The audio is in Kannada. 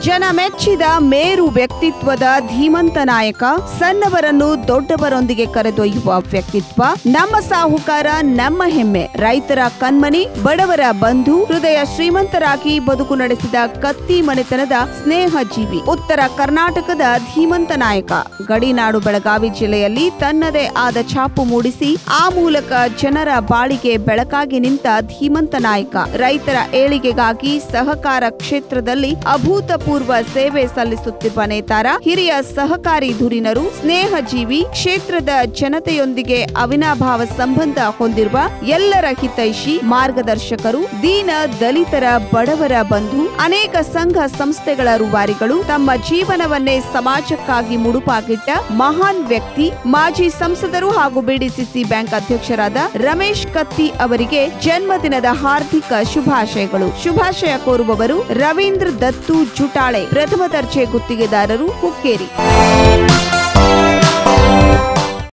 ಜನ ಮೆಚ್ಚಿದ ಮೇರು ವ್ಯಕ್ತಿತ್ವದ ಧೀಮಂತ ನಾಯಕ ಸಣ್ಣವರನ್ನು ದೊಡ್ಡವರೊಂದಿಗೆ ಕರೆದೊಯ್ಯುವ ವ್ಯಕ್ತಿತ್ವ ನಮ್ಮ ಸಾಹುಕಾರ ನಮ್ಮ ಹೆಮ್ಮೆ ರೈತರ ಕಣ್ಮನಿ ಬಡವರ ಬಂಧು ಹೃದಯ ಶ್ರೀಮಂತರಾಗಿ ಬದುಕು ನಡೆಸಿದ ಕತ್ತಿ ಮನೆತನದ ಸ್ನೇಹ ಜೀವಿ ಉತ್ತರ ಕರ್ನಾಟಕದ ಧೀಮಂತ ನಾಯಕ ಗಡಿನಾಡು ಬೆಳಗಾವಿ ಜಿಲ್ಲೆಯಲ್ಲಿ ತನ್ನದೇ ಆದ ಛಾಪು ಮೂಡಿಸಿ ಆ ಮೂಲಕ ಜನರ ಬಾಳಿಗೆ ಬೆಳಕಾಗಿ ನಿಂತ ಧೀಮಂತ ನಾಯಕ ರೈತರ ಏಳಿಗೆಗಾಗಿ ಸಹಕಾರ ಕ್ಷೇತ್ರದಲ್ಲಿ ಅಭೂತಪೂರ್ವ ಸೇವೆ ಸಲ್ಲಿಸುತ್ತಿರುವ ನೇತಾರ ಹಿರಿಯ ಸಹಕಾರಿ ಧುರೀಣರು ಸ್ನೇಹ ಜೀವಿ ಕ್ಷೇತ್ರದ ಜನತೆಯೊಂದಿಗೆ ಅವಿನಾಭಾವ ಸಂಬಂಧ ಹೊಂದಿರುವ ಎಲ್ಲರ ಹಿತೈಷಿ ಮಾರ್ಗದರ್ಶಕರು ದೀನ ದಲಿತರ ಬಡವರ ಬಂಧು ಅನೇಕ ಸಂಘ ಸಂಸ್ಥೆಗಳ ರೂವಾರಿಗಳು ತಮ್ಮ ಜೀವನವನ್ನೇ ಸಮಾಜಕ್ಕಾಗಿ ಮುಡುಪಾಗಿಟ್ಟ ಮಹಾನ್ ವ್ಯಕ್ತಿ ಮಾಜಿ ಸಂಸದರು ಹಾಗೂ ಬಿಡಿಸಿಸಿ ಬ್ಯಾಂಕ್ ಅಧ್ಯಕ್ಷರಾದ ರಮೇಶ್ ಕತ್ತಿ ಅವರಿಗೆ ಜನ್ಮದಿನದ ಹಾರ್ದಿಕ ಶುಭಾಶಯಗಳು ಶುಭಾಶಯ ಕೋರುವವರು ರವೀಂದ್ರ ದತ್ತು ಜುಟಾಳೆ ಪ್ರಥಮ ದರ್ಜೆ ಗುತ್ತಿಗೆದಾರರು ಹುಕ್ಕೇರಿ